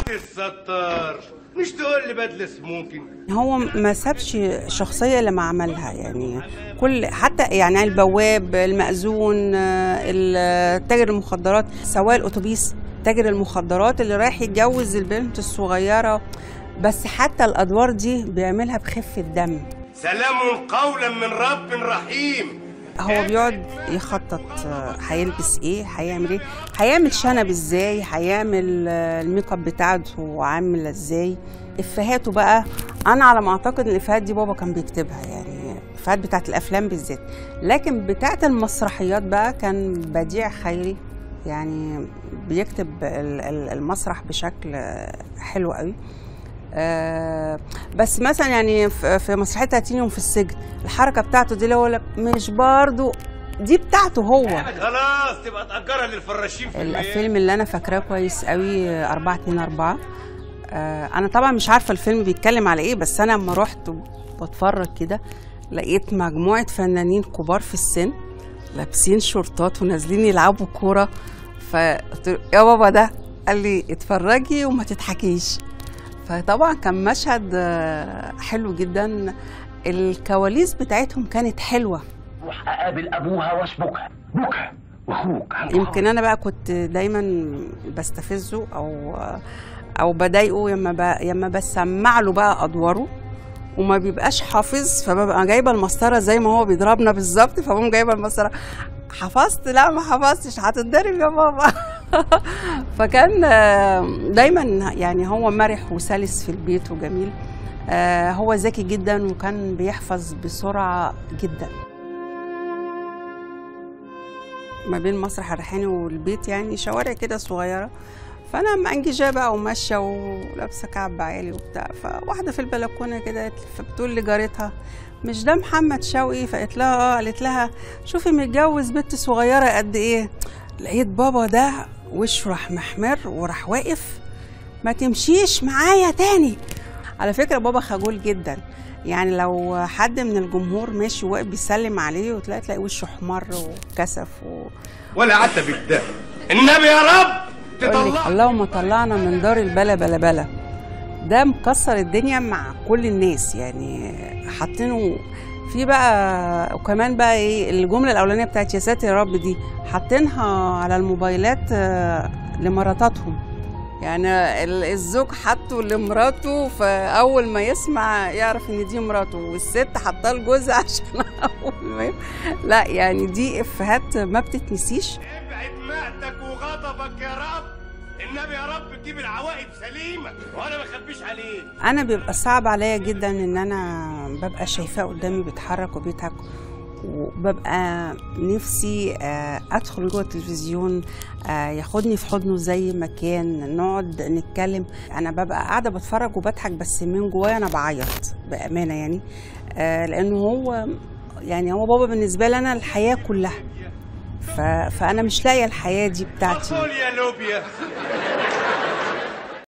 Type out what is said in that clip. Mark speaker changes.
Speaker 1: عبد الستار مش تقول لي بدله سموكن
Speaker 2: هو ما سابش شخصيه لما عملها يعني كل حتى يعني البواب المأذون آه، تاجر المخدرات سواق الاتوبيس تاجر المخدرات اللي رايح يتجوز البنت الصغيره بس حتى الادوار دي بيعملها بخفه دم
Speaker 1: سلام قولا من رب رحيم
Speaker 2: هو بيقعد يخطط آه، هيلبس ايه هيعمل ايه هيعمل شنب ازاي هيعمل آه، الميك اب بتاعته عامله ازاي افهاته بقى انا على ما اعتقد ان الافيهات دي بابا كان بيكتبها يعني الافيهات بتاعت الافلام بالذات لكن بتاعت المسرحيات بقى كان بديع خيري يعني بيكتب ال- ال- المسرح بشكل آه، حلو قوي آه، بس مثلا يعني في في مسرحيه 30 يوم في السجن الحركه بتاعته دي اللي هو لك مش برضو دي بتاعته هو
Speaker 1: خلاص تبقى تأجرها للفراشين في المياه
Speaker 2: الفيلم اللي انا فاكراه كويس قوي 4 2 4 آه انا طبعا مش عارفه الفيلم بيتكلم على ايه بس انا لما رحت بتفرج كده لقيت مجموعه فنانين كبار في السن لابسين شورتات ونازلين يلعبوا كوره فقلت له يا بابا ده قال لي اتفرجي وما تضحكيش فطبعا كان مشهد آه، حلو جدا الكواليس بتاعتهم كانت حلوه
Speaker 3: روح اقابل ابوها واشبكها بكها واخوك
Speaker 2: يمكن انا بقى كنت دايما بستفزه او او بضايقه يما ب... يما بسمع له بقى ادواره وما بيبقاش حافظ فببقى جايبه المسطره زي ما هو بيضربنا بالظبط فبقوم جايبه المسطره حفظت لا ما حفظتش هتتضرب يا بابا فكان آه، دايما يعني هو مرح وسلس في البيت وجميل آه، هو ذكي جدا وكان بيحفظ بسرعه جدا ما بين مسرح الريحاني والبيت يعني شوارع كده صغيره فانا منججه بقى وماشيه ولابسه كعب عالي وبتاع فواحده في البلكونه كده قالت لي- فبتقول لجارتها مش ده محمد شوقي فقالت لها اه قالت لها شوفي متجوز بنت صغيره قد ايه لقيت بابا ده وشه راح محمر وراح واقف ما تمشيش معايا تاني على فكره بابا خجول جدا يعني لو حد من الجمهور ماشي واقف بيسلم عليه وتلاقي تلاقي وشه احمر وكسف و...
Speaker 1: ولا عتب بالدم النبي يا رب
Speaker 2: يقول لك
Speaker 1: تطلع
Speaker 2: اللهم طلعنا من دار البلا بلا بلا ده مكسر الدنيا مع كل الناس يعني حاطينه في بقى وكمان بقى ايه الجمله الاولانيه بتاعت يا ساتر يا رب دي حاطينها على الموبايلات آه، لمراتاتهم يعني ال- الزوج حاطه لمراته فاول ما يسمع يعرف ان دي مراته والست حاطاه لجوزها عشان اول ما ي- لا يعني دي افيهات ما بتتنسيش
Speaker 1: ابعد مقتك وغضبك يا رب النبي يا رب تجيب العواقب سليمه وانا ما اخبيش عليك
Speaker 2: انا بيبقى صعب عليا جدا ان انا ببقى شايفاه قدامي بيتحرك وبيضحك وببقى نفسي آه، ادخل جوه التلفزيون آه، ياخدني في حضنه زي ما كان نقعد نتكلم انا ببقى قاعده بتفرج وبضحك بس من جوايا انا بعيط بامانه يعني آه، لانه هو يعني هو بابا بالنسبه لي انا الحياه كلها ف... فانا مش لاقيه الحياه دي بتاعتي
Speaker 1: قول يا لوبيا